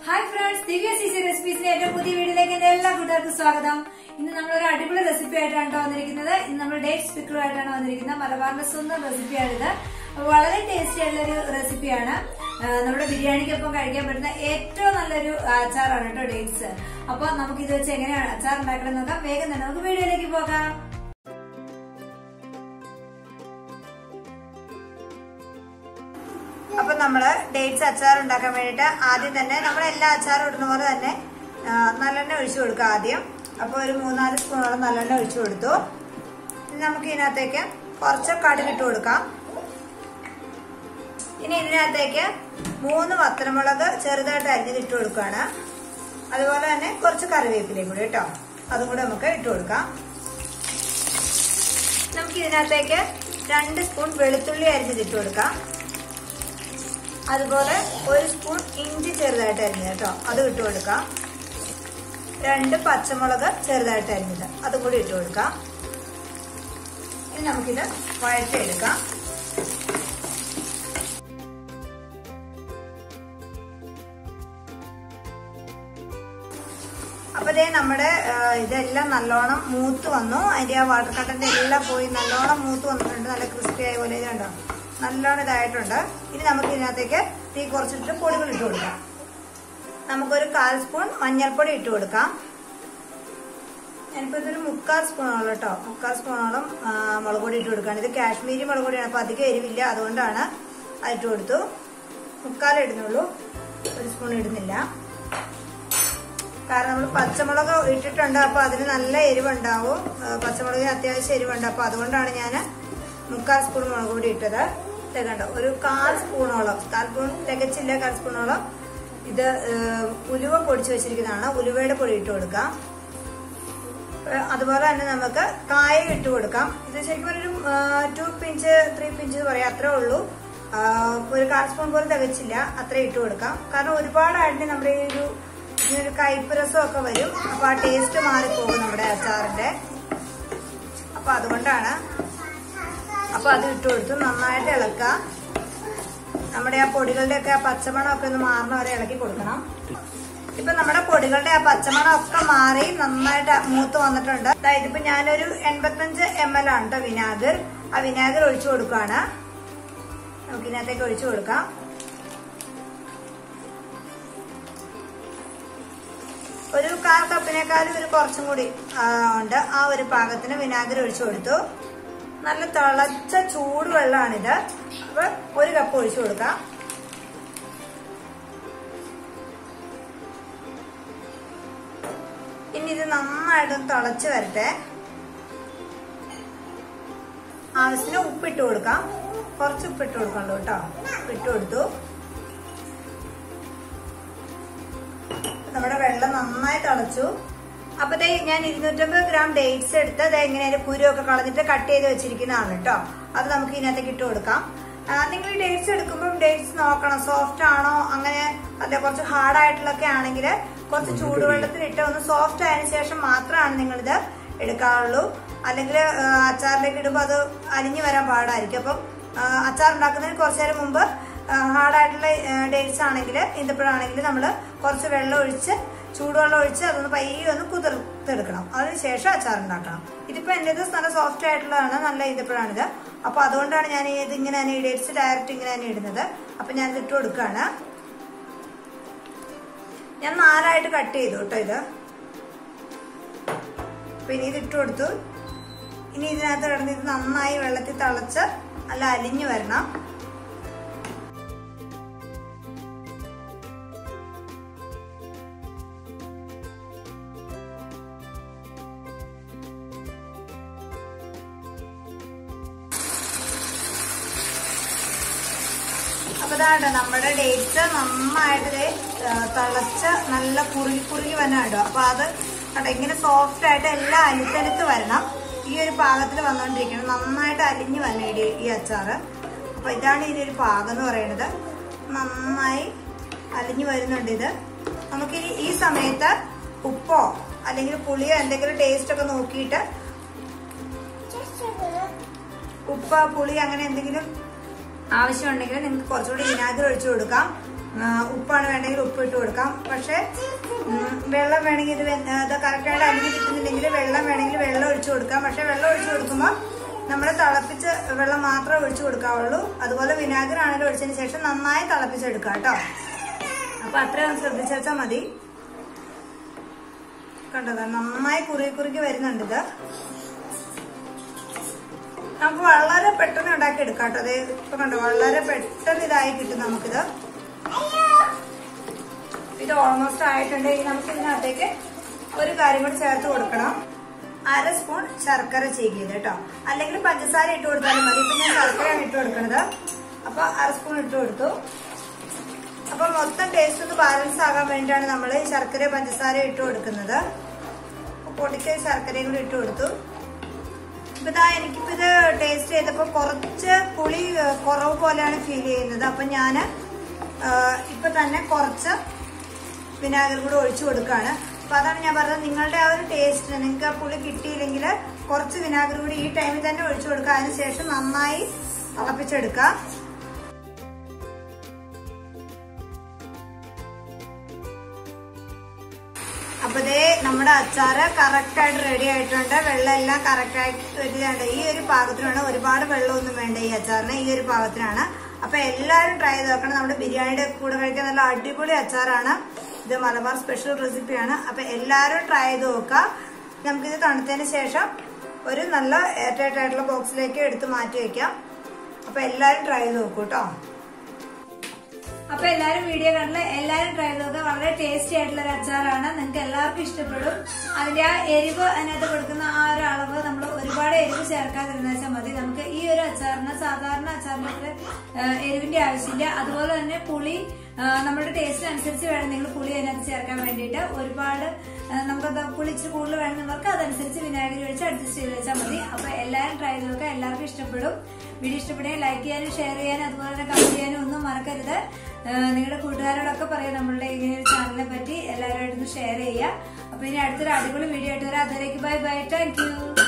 hi friends Divya C C റെസിപ്പീസിന്റെ ഏറ്റവും പുതിയ വീഡിയോയിലേക്ക് എന്റെ എല്ലാ കൂട്ടുകാർക്കും സ്വാഗതം ഇന്ന് നമ്മൾ ഒരു അടിപൊളി റെസിപ്പി ആയിട്ടാണ് ട്ടോ വന്നിരിക്കുന്നത് ഇന്ന് നമ്മൾ ഡേറ്റ് സ്പിക്കറുമായിട്ടാണ് വന്നിരിക്കുന്നത് മലബാറിന്റെ സ്വന്തം റെസിപ്പിയാണിത് വളരെ ടേസ്റ്റി ആയിട്ടുള്ള ഒരു റെസിപ്പിയാണ് നമ്മുടെ ബിരിയാണിക്കൊപ്പം കഴിക്കാൻ പറ്റുന്ന ഏറ്റവും നല്ലൊരു അച്ചാറാണ് കേട്ടോ ഡേറ്റ്സ് അപ്പൊ നമുക്ക് ഇത് വെച്ച് എങ്ങനെയാണ് അച്ചാർ ഉണ്ടാക്കണം നോക്കാം വേഗം തന്നെ നമുക്ക് വീഡിയോയിലേക്ക് പോകാം അപ്പൊ നമ്മള് ഡേറ്റ്സ് അച്ചാർ ഉണ്ടാക്കാൻ വേണ്ടിയിട്ട് ആദ്യം തന്നെ നമ്മൾ എല്ലാ അച്ചാറും ഇടുന്ന പോലെ തന്നെ ആ, നല്ലെണ്ണ ഒഴിച്ചു കൊടുക്കുക ആദ്യം അപ്പൊ ഒരു മൂന്നാല് സ്പൂണോളം നല്ലെണ്ണ ഒഴിച്ചു കൊടുത്തു ഇനി നമുക്ക് ഇതിനകത്തേക്ക് കുറച്ച് കടുകിട്ട് കൊടുക്കാം ഇനി ഇതിനകത്തേക്ക് മൂന്ന് വത്തനമുളക് ചെറുതായിട്ട് അരിഞ്ഞത് ഇട്ട് കൊടുക്കുകയാണ് അതുപോലെ തന്നെ കുറച്ച് കറിവേപ്പിലയും കൂടി കേട്ടോ അതും കൂടെ നമുക്ക് ഇട്ട് കൊടുക്കാം നമുക്ക് ഇതിനകത്തേക്ക് രണ്ട് സ്പൂൺ വെളുത്തുള്ളി അരിഞ്ഞത് ഇട്ട് കൊടുക്കാം അതുപോലെ ഒരു സ്പൂൺ ഇഞ്ചി ചെറുതായിട്ട് അരിഞ്ഞത് കേട്ടോ അത് ഇട്ട് കൊടുക്കാം രണ്ട് പച്ചമുളക് ചെറുതായിട്ട് അരിഞ്ഞത് അതും കൂടി ഇട്ട് കൊടുക്കാം ഇനി നമുക്കിത് വഴറ്റിയെടുക്കാം അപ്പൊ ദേ നമ്മുടെ ആ, ഇതെല്ലാം നല്ലോണം മൂത്ത് വന്നു അതിന്റെ ആ വാട്ടർ കണ്ടന്റ് എല്ലാം പോയി നല്ലോണം മൂത്ത് വന്നിട്ടുണ്ട് നല്ല ക്രിസ്പി ആയ പോലെ ഇതുണ്ടോ നല്ലോണം ഇതായിട്ടുണ്ട് ഇനി നമുക്ക് ഇതിനകത്തേക്ക് തീ കുറച്ചിട്ട് പൊടികൾ ഇട്ട് കൊടുക്കാം നമുക്കൊരു കാൽ സ്പൂൺ മഞ്ഞൾപ്പൊടി ഇട്ട് കൊടുക്കാം ഞാനിപ്പോ ഇതൊരു മുക്കാൽ സ്പൂണോളം കേട്ടോ മുക്കാൽ സ്പൂണോളം ആ, മുളക് പൊടി ഇട്ട് കൊടുക്കുകയാണ് ഇത് കാശ്മീരി മുളക് പൊടിയാണ് അപ്പൊ അധികം എരിവില്ല അതുകൊണ്ടാണ് അത് ഇട്ട് കൊടുത്തു മുക്കാലേ ഇടുന്നുള്ളൂ ഒരു സ്പൂൺ ഇടുന്നില്ല കാരണം നമ്മൾ പച്ചമുളക് ഇട്ടിട്ടുണ്ട് അപ്പൊ അതിന് നല്ല എരിവുണ്ടാവും ആ, പച്ചമുളകിന് അത്യാവശ്യം എരിവുണ്ട് അപ്പൊ അതുകൊണ്ടാണ് ഞാൻ മുക്കാൽ സ്പൂൺ മുളക് പൊടി ഇട്ടത് ഇത് കണ്ടോ ഒരു കാൽ സ്പൂണോളം കാൽ സ്പൂൺ തികച്ചില്ല കാൽ സ്പൂണോളം ഇത് ഏ, ഉലുവ പൊടിച്ചു വെച്ചിരിക്കുന്നതാണ് ഉലുവയുടെ പൊടി ഇട്ട് കൊടുക്കാം ഏ, അതുപോലെ തന്നെ നമുക്ക് കായ ഇട്ട് കൊടുക്കാം ഇത് ശരിക്കും ഒരു ടു പിഞ്ച് ത്രീ പിഞ്ച് പറയാം അത്രേ ഉള്ളൂ ആ, ഒരു കാൽ സ്പൂൺ പോലും തികച്ചില്ല അത്രേ ഇട്ട് കൊടുക്കാം കാരണം ഒരുപാടായിട്ട് നമ്മുടെ ഈ ഒരു ഇതിനൊരു കയ്പ് രസമൊക്കെ വരും അപ്പൊ ആ ടേസ്റ്റ് മാറിപ്പോകും നമ്മുടെ അച്ചാറിന്റെ അപ്പൊ അതുകൊണ്ടാണ് അപ്പൊ അത് ഇട്ട് കൊടുത്തു നന്നായിട്ട് ഇളക്കുക നമ്മുടെ ആ പൊടികളുടെ ഒക്കെ ആ പച്ചമണം ഒക്കെ ഒന്ന് മാറുന്ന വരെ ഇളക്കി കൊടുക്കണം ഇപ്പൊ നമ്മുടെ പൊടികളുടെ ആ പച്ചമണം ഒക്കെ മാറി നന്നായിട്ട് മൂത്ത് വന്നിട്ടുണ്ട് അതായത് ഇപ്പൊ ഞാനൊരു എൺപത്തഞ്ച് എം എൽ ആണ് കേട്ടോ വിനാഗിർ ആ വിനാഗിർ ഒഴിച്ചു കൊടുക്കുകയാണ് നമുക്ക് ഇതിനകത്തേക്ക് ഒഴിച്ചു കൊടുക്കാം ഒരു കാൽ കപ്പിനേക്കാളും ഒരു കുറച്ചും കൂടി ആ, ഉണ്ട് ആ ഒരു പാകത്തിന് വിനാഗിരി ഒഴിച്ചു കൊടുത്തു നല്ല തിളച്ച ചൂടുവെള്ളമാണിത് അപ്പൊ ഒരു കപ്പ് ഒഴിച്ചു കൊടുക്കാം ഇനി ഇത് നന്നായിട്ട് തിളച്ച് വരട്ടെ ആവശ്യത്തിന് ഉപ്പിട്ട് കൊടുക്കാം കുറച്ച് ഉപ്പിട്ട് കൊടുക്കണ്ടോ കേട്ടോ ഉപ്പിട്ട് കൊടുത്തു നമ്മുടെ വെള്ളം നന്നായി തിളച്ചു അപ്പൊ ദേ ഞാൻ ഇരുന്നൂറ്റമ്പത് ഗ്രാം ഡേറ്റ്സ് എടുത്ത് ദേ ഇങ്ങനെ അതിന്റെ കുരുവൊക്കെ കളഞ്ഞിട്ട് കട്ട് ചെയ്ത് വെച്ചിരിക്കുന്നതാണ് കേട്ടോ അത് നമുക്ക് ഇതിനകത്തേക്ക് ഇട്ട് കൊടുക്കാം ആ, നിങ്ങൾ ഈ ഡേറ്റ്സ് എടുക്കുമ്പോൾ ഡേറ്റ്സ് നോക്കണം സോഫ്റ്റ് ആണോ അങ്ങനെ അല്ലെ കുറച്ച് ഹാർഡ് ആയിട്ടുള്ളൊക്കെ ആണെങ്കിൽ കുറച്ച് ചൂടുവെള്ളത്തിൽ ഇട്ട് ഒന്ന് സോഫ്റ്റ് ആയതിനു ശേഷം മാത്രമാണ് നിങ്ങളിത് എടുക്കാറുള്ളൂ അല്ലെങ്കിൽ അച്ചാറിലേക്ക് ഇടുമ്പോൾ അത് അലിഞ്ഞു വരാൻ പാടായിരിക്കും അപ്പം ആ, അച്ചാർ ഉണ്ടാക്കുന്നതിന് കുറച്ചു നേരം മുമ്പ് ഹാർഡായിട്ടുള്ള ഡേറ്റ്സ് ആണെങ്കിൽ ഈന്തപ്പഴമാണെങ്കിൽ നമ്മൾ കുറച്ച് വെള്ളം ഒഴിച്ച് ചൂടുവെള്ളം ഒഴിച്ച് അതൊന്ന് പയ്യെ ഒന്ന് കുതിർത്തെടുക്കണം അതിനുശേഷം അച്ചാർ ഉണ്ടാക്കണം ഇതിപ്പോ എന്റേത് നല്ല സോഫ്റ്റ് ആയിട്ടുള്ളതാണ് നല്ല ഈന്തപ്പഴമാണിത് അപ്പൊ അതുകൊണ്ടാണ് ഞാൻ ഇത് ഇങ്ങനെ തന്നെ ഈ ഡേറ്റ്സ് ഡയറക്റ്റ് ഇങ്ങനെ തന്നെ ഇടുന്നത് അപ്പൊ ഞാൻ ഇത് ഇട്ട് കൊടുക്കുകയാണ് ഞാൻ നാലായിട്ട് കട്ട് ചെയ്തു കേട്ടോ ഇത് അപ്പൊ ഇനി ഇത് ഇട്ട് കൊടുത്തു ഇനി ഇതിനകത്ത് കിടന്ന് ഇത് നന്നായി വെള്ളത്തിൽ തിളച്ച് നല്ല അലിഞ്ഞു വരണം അപ്പൊ ഇതാണ്ടോ നമ്മുടെ ഡേറ്റ്സ് നന്നായിട്ട് ദേ, ആ, തിളച്ച് നല്ല കുറുകി കുറുകി വന്നുണ്ടോ അപ്പൊ അത് കണ്ടോ ഇങ്ങനെ സോഫ്റ്റ് ആയിട്ട് എല്ലാം അലുത്തലുത്ത് വരണം ഈ ഒരു പാകത്തിൽ വന്നുകൊണ്ടിരിക്കണം നന്നായിട്ട് അലിഞ്ഞു വരണം ഈ ഈ അച്ചാറ് അപ്പൊ ഇതാണ് ഇതിന്റെ ഒരു പാകം എന്ന് പറയുന്നത് നന്നായി അലിഞ്ഞു വരുന്നുണ്ട് ഇത് നമുക്കിനി ഈ സമയത്ത് ഉപ്പോ അല്ലെങ്കിൽ പുളിയോ എന്തെങ്കിലും ടേസ്റ്റ് ഒക്കെ നോക്കിയിട്ട് ഉപ്പ് പുളി അങ്ങനെ എന്തെങ്കിലും ആവശ്യമുണ്ടെങ്കിൽ നിങ്ങൾക്ക് കുറച്ചുകൂടി വിനാഗിരി ഒഴിച്ചു കൊടുക്കാം ആ, ഉപ്പാണ് വേണമെങ്കിൽ ഉപ്പ് ഇട്ട് കൊടുക്കാം പക്ഷെ ഉം, വെള്ളം വേണമെങ്കിൽ ഇത് വെ- ഇത് കറക്റ്റായിട്ട് അലിഞ്ഞ് കിട്ടുന്നില്ലെങ്കിൽ വെള്ളം വേണമെങ്കിൽ വെള്ളം ഒഴിച്ചു കൊടുക്കാം പക്ഷെ വെള്ളം ഒഴിച്ചു കൊടുക്കുമ്പോൾ നമ്മൾ തിളപ്പിച്ച് വെള്ളം മാത്രമേ ഒഴിച്ചു കൊടുക്കാവുള്ളൂ അതുപോലെ വിനാഗിരി ആണെങ്കിലും ഒഴിച്ചതിന് ശേഷം നന്നായി തിളപ്പിച്ചെടുക്കാം കേട്ടോ അപ്പൊ അത്രയും ശ്രദ്ധിച്ചു വെച്ചാൽ മതി കണ്ടത് നന്നായി കുറുകി കുറുകി വരുന്നുണ്ട് ഇത് നമുക്ക് വളരെ പെട്ടെന്ന് ഉണ്ടാക്കി എടുക്കാം കേട്ടോ അതെ ഇപ്പൊ കണ്ടോ വളരെ പെട്ടെന്ന് ഇതായി കിട്ടും നമുക്കിത് ഇത് ഓൾമോസ്റ്റ് ആയിട്ടുണ്ട് ഇനി നമുക്ക് ഇതിനകത്തേക്ക് ഒരു കാര്യം കൂടി ചേർത്ത് കൊടുക്കണം അര സ്പൂൺ ശർക്കര ചീകിയത് കേട്ടോ അല്ലെങ്കിൽ പഞ്ചസാര ഇട്ട് കൊടുത്താലും മതി ഇപ്പൊ ഞാൻ ശർക്കരയാണ് ഇട്ട് കൊടുക്കണത് അപ്പൊ അര സ്പൂൺ ഇട്ട് കൊടുത്തു അപ്പൊ മൊത്തം ടേസ്റ്റ് ഒന്ന് ബാലൻസ് ആകാൻ വേണ്ടിയാണ് നമ്മൾ ഈ ശർക്കര പഞ്ചസാര ഇട്ട് കൊടുക്കുന്നത് അപ്പൊ പൊടിക്ക് ശർക്കരയും കൂടി ഇട്ട് കൊടുത്തു ഇപ്പൊ ഇതാ എനിക്കിപ്പോ ഇത് ടേസ്റ്റ് ചെയ്തപ്പോ കുറച്ച് പുളി ഏഹ്, കുറവ് പോലെയാണ് ഫീൽ ചെയ്യുന്നത് അപ്പൊ ഞാന് ഏഹ്, ഇപ്പൊ തന്നെ കുറച്ച് വിനാഗിരി കൂടെ ഒഴിച്ചു കൊടുക്കുകയാണ് അപ്പൊ അതാണ് ഞാൻ പറഞ്ഞത് നിങ്ങളുടെ ആ ഒരു ടേസ്റ്റിന് നിങ്ങൾക്ക് ആ പുളി കിട്ടിയില്ലെങ്കിൽ കുറച്ച് വിനാഗിരി കൂടി ഈ ടൈമിൽ തന്നെ ഒഴിച്ചു കൊടുക്കുക അതിനുശേഷം നന്നായി തിളപ്പിച്ചെടുക്കുക അപ്പൊ ദേ നമ്മുടെ അച്ചാറ് കറക്റ്റ് ആയിട്ട് റെഡി ആയിട്ടുണ്ട് വെള്ളം എല്ലാം കറക്റ്റ് ആയിട്ട് വരുന്നുണ്ട് ഈ ഒരു പാകത്തിനാണ് ഒരുപാട് വെള്ളമൊന്നും വേണ്ട ഈ അച്ചാറിന് ഈ ഒരു പാകത്തിനാണ് അപ്പൊ എല്ലാവരും ട്രൈ ചെയ്ത് നോക്കണം നമ്മുടെ ബിരിയാണിയുടെ കൂടെ കഴിക്കാൻ നല്ല അടിപൊളി അച്ചാറാണ് ഇത് മലബാർ സ്പെഷ്യൽ റെസിപ്പിയാണ് അപ്പൊ എല്ലാവരും ട്രൈ ചെയ്ത് നോക്കുക നമുക്കിത് തണുത്തതിന് ശേഷം ഒരു നല്ല എയർ ടൈറ്റ് ആയിട്ടുള്ള ബോക്സിലേക്ക് എടുത്ത് മാറ്റി വെക്കാം അപ്പൊ എല്ലാവരും ട്രൈ ചെയ്ത് നോക്കൂ കേട്ടോ അപ്പൊ എല്ലാരും വീഡിയോ കണ്ടില്ല എല്ലാരും ട്രൈ ചെയ്തത് വളരെ ടേസ്റ്റി ആയിട്ടുള്ള ഒരു അച്ചാറാണ് നിങ്ങൾക്ക് എല്ലാവർക്കും ഇഷ്ടപ്പെടും അതിന്റെ ആ എരിവ് അതിനകത്ത് കൊടുക്കുന്ന ആ ഒരു അളവ് നമ്മൾ ഒരുപാട് എരിവ് ചേർക്കാതിരുന്ന വെച്ചാൽ മതി നമുക്ക് ഈ ഒരു അച്ചാറിന് സാധാരണ അച്ചാറിന് അത്ര ഏഹ്, എരിവിന്റെ ആവശ്യമില്ല അതുപോലെ തന്നെ പുളി ഏഹ്, നമ്മുടെ ടേസ്റ്റ് അനുസരിച്ച് വേണം നിങ്ങൾ പുളി അതിനകത്ത് ചേർക്കാൻ വേണ്ടിയിട്ട് ഒരുപാട് ഏഹ്, നമുക്കത് പുളി ഇച്ചിരി കൂടുതൽ വേണമെന്നുള്ളവർക്ക് അതനുസരിച്ച് വിനാഗിരി ഒഴിച്ച് അഡ്ജസ്റ്റ് ചെയ്ത് വെച്ചാൽ മതി അപ്പൊ എല്ലാവരും ട്രൈ ചെയ്ത് നോക്കുക എല്ലാവർക്കും ഇഷ്ടപ്പെടും വീഡിയോ ഇഷ്ടപ്പെടുകയും ലൈക്ക് ചെയ്യാനും ഷെയർ ചെയ്യാനും അതുപോലെ തന്നെ കമന്റ് ചെയ്യാനും ഒന്നും മറക്കരുത് ഏഹ് നിങ്ങളുടെ കൂട്ടുകാരോടൊക്കെ പറയാം നമ്മളുടെ ഇങ്ങനെ ഒരു ചാനലിനെ പറ്റി എല്ലാവരുമായിട്ടൊന്ന് ഷെയർ ചെയ്യുക അപ്പൊ ഇനി അടുത്തൊരു അടിപൊളി വീഡിയോ ആയിട്ട് വരാം അതിലേക്ക് ബൈ ബൈ താങ്ക് യു